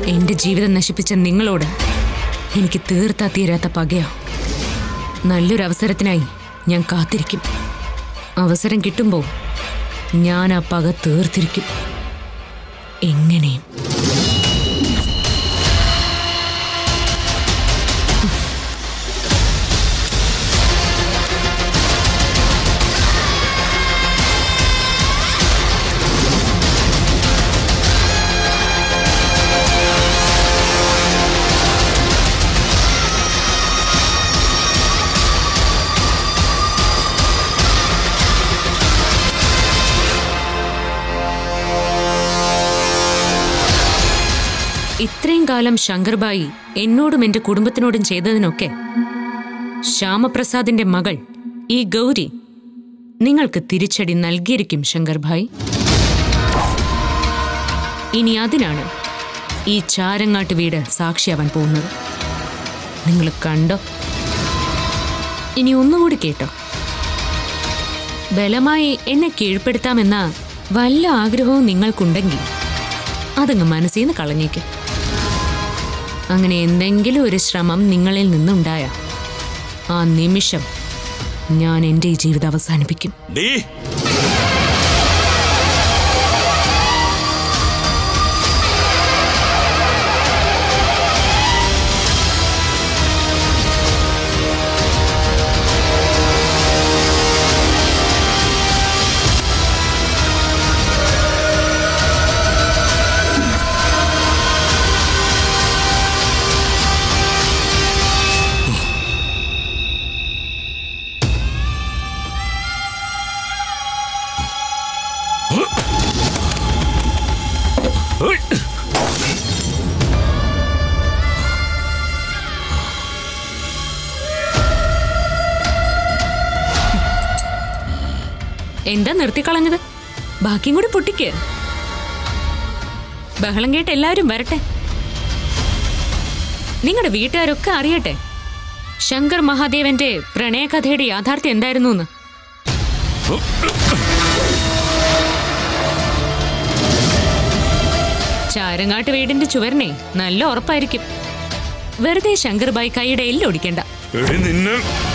എന്റെ ജീവിതം നശിപ്പിച്ച നിങ്ങളോട് എനിക്ക് തീർത്താ തീരാത്ത പകയോ നല്ലൊരു അവസരത്തിനായി ഞാൻ കാത്തിരിക്കും അവസരം കിട്ടുമ്പോൾ ഞാൻ ആ പക തീർത്തിരിക്കും എങ്ങനെയും ഇത്രയും കാലം ശങ്കർബായി എന്നോടും എന്റെ കുടുംബത്തിനോടും ചെയ്തതിനൊക്കെ ശ്യാമപ്രസാദിന്റെ മകൾ ഈ ഗൗരി നിങ്ങൾക്ക് തിരിച്ചടി നൽകിയിരിക്കും ശങ്കർഭായി ഇനി അതിനാണ് ഈ ചാരങ്ങാട്ട് വീട് സാക്ഷിയാവാൻ പോകുന്നത് നിങ്ങൾ കണ്ടോ ഇനി ഒന്നുകൂടി കേട്ടോ ബലമായി എന്നെ കീഴ്പ്പെടുത്താമെന്ന വല്ല ആഗ്രഹവും നിങ്ങൾക്കുണ്ടെങ്കിൽ അതങ്ങ് മനസ്സിൽ നിന്ന് കളഞ്ഞേക്ക് അങ്ങനെ എന്തെങ്കിലും ഒരു ശ്രമം നിങ്ങളിൽ നിന്നുണ്ടായ ആ നിമിഷം ഞാൻ എൻ്റെ ഈ ജീവിതം അവസാനിപ്പിക്കും ഡീ എന്താ നിർത്തിക്കളഞ്ഞത് ബാക്കിയും കൂടി പൊട്ടിക്ക് ബഹളം കേട്ട് എല്ലാവരും വരട്ടെ നിങ്ങളുടെ വീട്ടുകാരൊക്കെ അറിയട്ടെ ശങ്കർ മഹാദേവന്റെ പ്രണയകഥയുടെ യാഥാർത്ഥ്യം എന്തായിരുന്നു എന്ന് ചാരങ്ങാട്ട് വീടിന്റെ ചുവരിനെ നല്ല ഉറപ്പായിരിക്കും വെറുതെ ശങ്കർബായി കൈയുടെ എല്ലൊടിക്കണ്ട എടി നിന്നെ